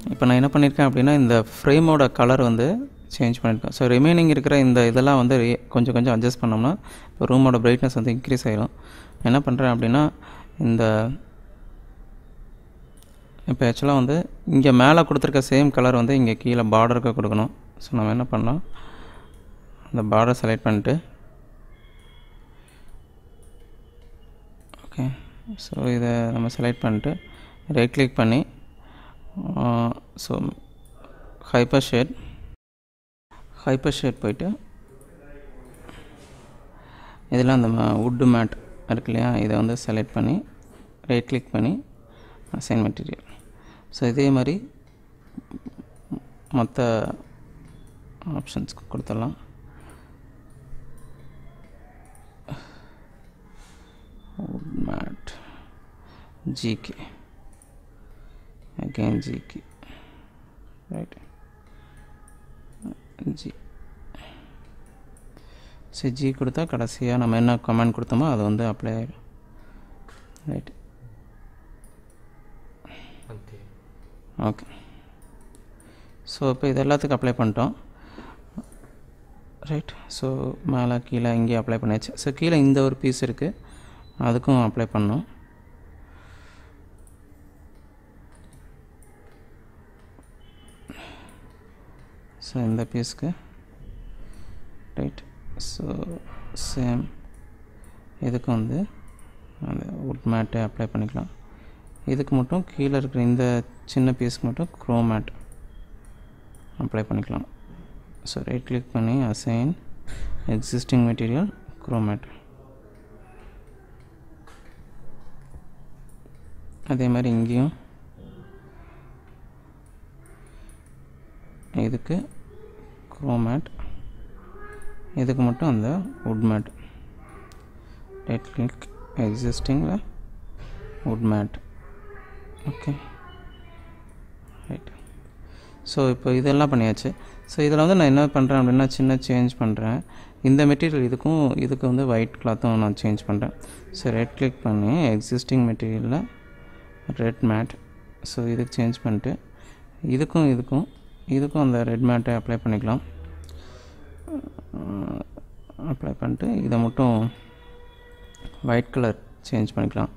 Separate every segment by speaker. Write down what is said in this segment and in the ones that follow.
Speaker 1: இப்போ நான் என்ன பண்ணியிருக்கேன் அப்படின்னா இந்த ஃப்ரேமோட கலர் வந்து சேஞ்ச் பண்ணியிருக்கேன் ஸோ ரிமைனிங் இருக்கிற இந்த இதெல்லாம் வந்து re- கொஞ்சம் கொஞ்சம் அட்ஜஸ்ட் பண்ணோம்னா இப்போ ரூமோட பிரைட்னஸ் வந்து இன்க்ரீஸ் ஆயிடும் என்ன பண்ணுறேன் அப்படின்னா இந்த இப்போ ஆக்சுவலாக வந்து இங்கே மேலே கொடுத்துருக்க சேம் கலர் வந்து இங்கே கீழே பார்டருக்கு கொடுக்கணும் ஸோ நம்ம என்ன பண்ணலாம் அந்த பார்டர் செலக்ட் பண்ணிட்டு ஓகே ஸோ இதை நம்ம செலக்ட் பண்ணிட்டு ரைட் கிளிக் பண்ணி so hyper shade hyper shade போயிட்டு இதில் அந்த வுட்டு மேட் இருக்கு இல்லையா இதை வந்து செலக்ட் பண்ணி ரைட் கிளிக் பண்ணி அசைன் மெட்டீரியல் ஸோ இதே மாதிரி மற்ற ஆப்ஷன்ஸ்க்கு கொடுத்துடலாம் wood mat gk again gk right g சரி ஜி கொடுத்தா கடைசியாக நம்ம என்ன கமெண்ட் கொடுத்தோமோ அது வந்து அப்ளை ஆகிடும் ரைட்
Speaker 2: అంతే
Speaker 1: ஓகே ஸோ இப்போ இது எல்லாத்துக்கும் அப்ளை பண்ணிட்டோம் ரைட் ஸோ மேலே கீழே இங்கேயும் அப்ளை பண்ணியாச்சு ஸோ கீழே இந்த ஒரு பீஸ் இருக்குது அதுக்கும் அப்ளை பண்ணோம் ஸோ இந்த பீஸ்க்கு ரைட் ஸோ சேம் இதுக்கு வந்து அந்த வுட் மேட்டை அப்ளை பண்ணிக்கலாம் இதுக்கு மட்டும் கீழே இருக்கிற இந்த சின்ன பீஸ்க்கு மட்டும் க்ரோ மேட் அப்ளை பண்ணிக்கலாம் ஸோ ரைட் கிளிக் பண்ணி அசைன் எக்ஸிஸ்டிங் மெட்டீரியல் க்ரோ மேட் அதே மாதிரி இங்கேயும் இதுக்கு க்ரோ மேட் இதுக்கு மட்டும் அந்த வுட் மேட் ரைட் கிளிக் எக்ஸிஸ்டிங்கில் wood mat okay right so இப்போ இதெல்லாம் பண்ணியாச்சு ஸோ இதில் வந்து நான் என்ன பண்ணுறேன் அப்படின்னா சின்ன சேஞ்ச் பண்ணுறேன் இந்த மெட்டீரியல் இதுக்கும் இதுக்கு வந்து ஒயிட் கிளாத்தும் நான் சேஞ்ச் பண்ணுறேன் ஸோ ரெட் கிளிக் பண்ணி எக்ஸிஸ்டிங் மெட்டீரியலில் ரெட் மேட் ஸோ இதுக்கு சேஞ்ச் பண்ணிட்டு இதுக்கும் இதுக்கும் இதுக்கும் அந்த ரெட் மேட்டை அப்ளை பண்ணிக்கலாம் அப்ளை பண்ணிட்டு இதை மட்டும் ஒயிட் கலர் சேஞ்ச் பண்ணிக்கலாம்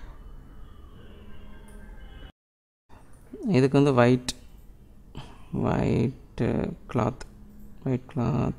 Speaker 1: இதுக்கு வந்து white white cloth white cloth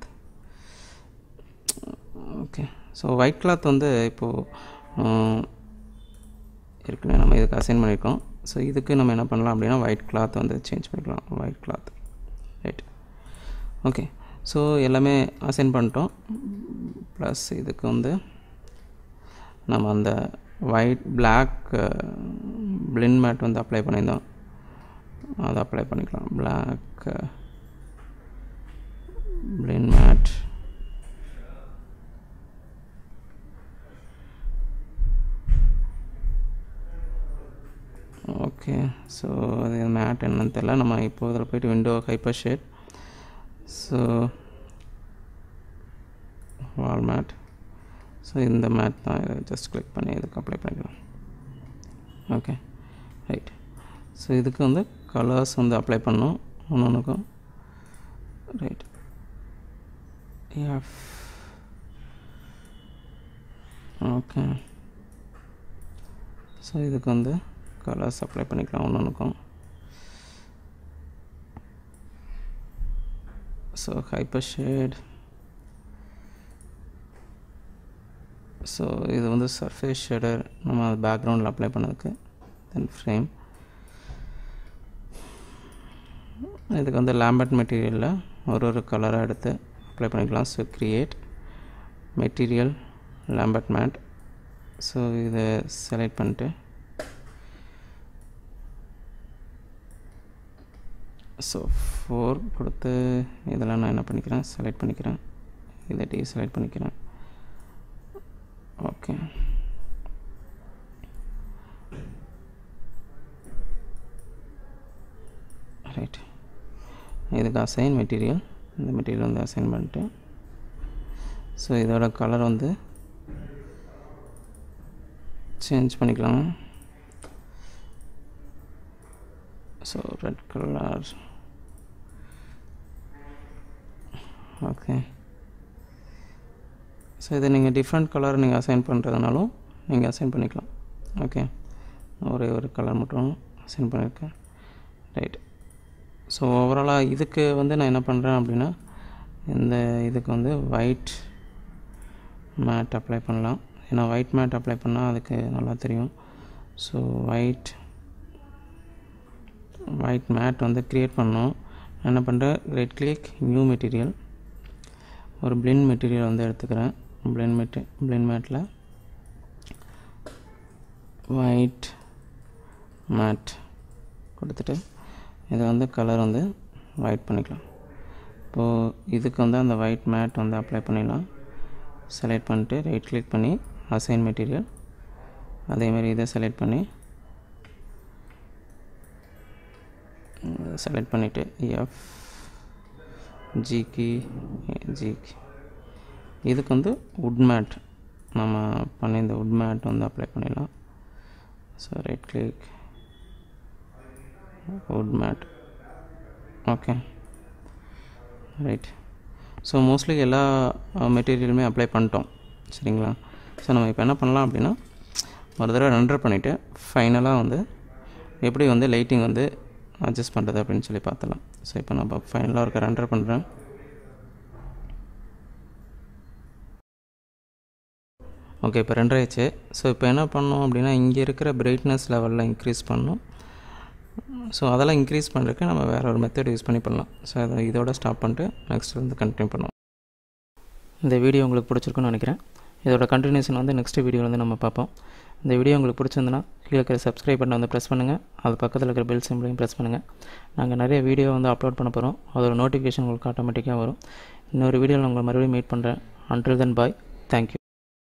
Speaker 1: okay so white cloth வந்து இப்போது ஏற்கனவே நம்ம இதுக்கு அசைன் பண்ணியிருக்கோம் ஸோ இதுக்கு நம்ம என்ன பண்ணலாம் அப்படின்னா ஒயிட் கிளாத் வந்து சேஞ்ச் பண்ணிக்கலாம் white cloth right okay so எல்லாமே அசைன் பண்ணிட்டோம் ப்ளஸ் இதுக்கு வந்து நம்ம அந்த ஒயிட் பிளாக் பிளின் மேட் வந்து அப்ளை பண்ணியிருந்தோம் அதை அப்ளை பண்ணிக்கலாம் black Blinn mat okay so அது மேட் என்னன்னு தெரியல நம்ம இப்போ இதில் போயிட்டு window hyper shade so wall mat so இந்த மேட் தான் இதை ஜஸ்ட் கிளிக் பண்ணி இதுக்கு அப்ளை பண்ணிக்கலாம் ஓகே ரைட் ஸோ இதுக்கு வந்து கலர்ஸ் வந்து அப்ளை பண்ணோம் ஒன்று ஒன்றுக்கும் ரைட் எஃப் ஓகே ஸோ இதுக்கு வந்து கலர்ஸ் அப்ளை பண்ணிக்கலாம் ஒன்று ஒன்றுக்கும் ஸோ ஹைப்பர் ஷேட் ஸோ இது வந்து சர்ஃபேஸ் ஷேடர் நம்ம பேக்ரவுண்டில் அப்ளை பண்ணதுக்கு தென் ஃப்ரேம் இதுக்கு வந்து லேம்பர்ட் மெட்டீரியலில் ஒரு ஒரு கலராக எடுத்து அப்ளை பண்ணிக்கலாம் so create material Lambert mat so இதை செலக்ட் பண்ணிட்டு ஸோ ஃபோர் கொடுத்து இதெல்லாம் நான் என்ன பண்ணிக்கிறேன் செலக்ட் பண்ணிக்கிறேன் இதை டி செலக்ட் பண்ணிக்கிறேன் ஓகே ரைட் இதுக்கு அசைன் மெட்டீரியல் இந்த மெட்டீரியல் வந்து அசைன் பண்ணிட்டு ஸோ இதோட கலர் வந்து சேஞ்ச் பண்ணிக்கலாம் so so red colour okay so இதை நீங்கள் டிஃப்ரெண்ட் கலர் நீங்கள் அசைன் பண்ணுறதுனாலும் நீங்கள் அசைன் பண்ணிக்கலாம் ஓகே ஒரே ஒரு கலர் மட்டும் அசைன் பண்ணியிருக்கேன் ரைட் ஸோ ஓவராலாக இதுக்கு வந்து நான் என்ன பண்ணுறேன் அப்படின்னா இந்த இதுக்கு வந்து ஒயிட் மேட் அப்ளை பண்ணலாம் ஏன்னா ஒயிட் மேட் அப்ளை பண்ணால் அதுக்கு நல்லா தெரியும் ஸோ ஒயிட் ஒயிட் மேட் வந்து க்ரியேட் பண்ணோம் என்ன பண்ணுறேன் ரெட் கிளிக் நியூ மெட்டீரியல் ஒரு பிளின் மெட்டீரியல் வந்து எடுத்துக்கிறேன் பிளின் மெட்டி பிளின் மேட்டில் ஒயிட் மேட் கொடுத்துட்டு இதை வந்து கலர் வந்து ஒயிட் பண்ணிக்கலாம் இப்போது இதுக்கு வந்து அந்த ஒயிட் மேட் வந்து அப்ளை பண்ணிடலாம் செலக்ட் பண்ணிட்டு ரைட் கிளிக் பண்ணி அசைன் மெட்டீரியல் அதேமாதிரி இதை செலக்ட் பண்ணி செலக்ட் பண்ணிவிட்டு எஃப் ஜிக்கு ஜிக்கு இதுக்கு வந்து உட் மேட் நம்ம பண்ணி இந்த உட் மேட் வந்து அப்ளை பண்ணிடலாம் so right click wood mat okay right so mostly எல்லா மெட்டீரியலுமே அப்ளை பண்ணிட்டோம் சரிங்களா ஸோ நம்ம இப்போ என்ன பண்ணலாம் அப்படின்னா ஒரு தடவை ரெண்டர் பண்ணிவிட்டு ஃபைனலாக வந்து எப்படி வந்து லைட்டிங் வந்து அட்ஜஸ்ட் பண்ணுறது அப்படின்னு சொல்லி பார்த்துலாம் ஸோ இப்போ நான் ஃபைனலாக இருக்க ரெண்டர் பண்ணுறேன் ஓகே இப்போ ரெண்டர் ஆயிடுச்சு ஸோ இப்போ என்ன பண்ணோம் அப்படின்னா இங்கே இருக்கிற பிரைட்னஸ் லெவலில் இன்க்ரீஸ் பண்ணணும் ஸோ அதெல்லாம் இன்க்ரீஸ் பண்ணுறதுக்கு நம்ம வேறு ஒரு மெத்தட் யூஸ் பண்ணி பண்ணலாம் ஸோ அதை இதோட ஸ்டாப் பண்ணிட்டு நெக்ஸ்ட் வந்து கண்டினியூ பண்ணுவோம் இந்த வீடியோ உங்களுக்கு பிடிச்சிருக்குன்னு நினைக்கிறேன் இதோட கண்டினியூஷன் வந்து நெக்ஸ்ட் வீடியோவில் வந்து நம்ம பார்ப்போம் இந்த வீடியோ உங்களுக்கு பிடிச்சிருந்துன்னா கீழே இருக்கிற சப்ஸ்கிரைப் பட்டனை வந்து ப்ரெஸ் பண்ணுங்கள் அது பக்கத்தில் இருக்கிற பெல் சிம்பிளையும் ப்ரெஸ் பண்ணுங்கள் நாங்கள் நிறைய வீடியோ வந்து அப்லோட் பண்ண போகிறோம் அதோட நோட்டிஃபிகேஷன் உங்களுக்கு ஆட்டோமேட்டிக்காக வரும் இன்னொரு வீடியோவில் உங்களை மறுபடியும் மீட் பண்ணுறேன் அன்டில் தென் பாய் தேங்க்யூ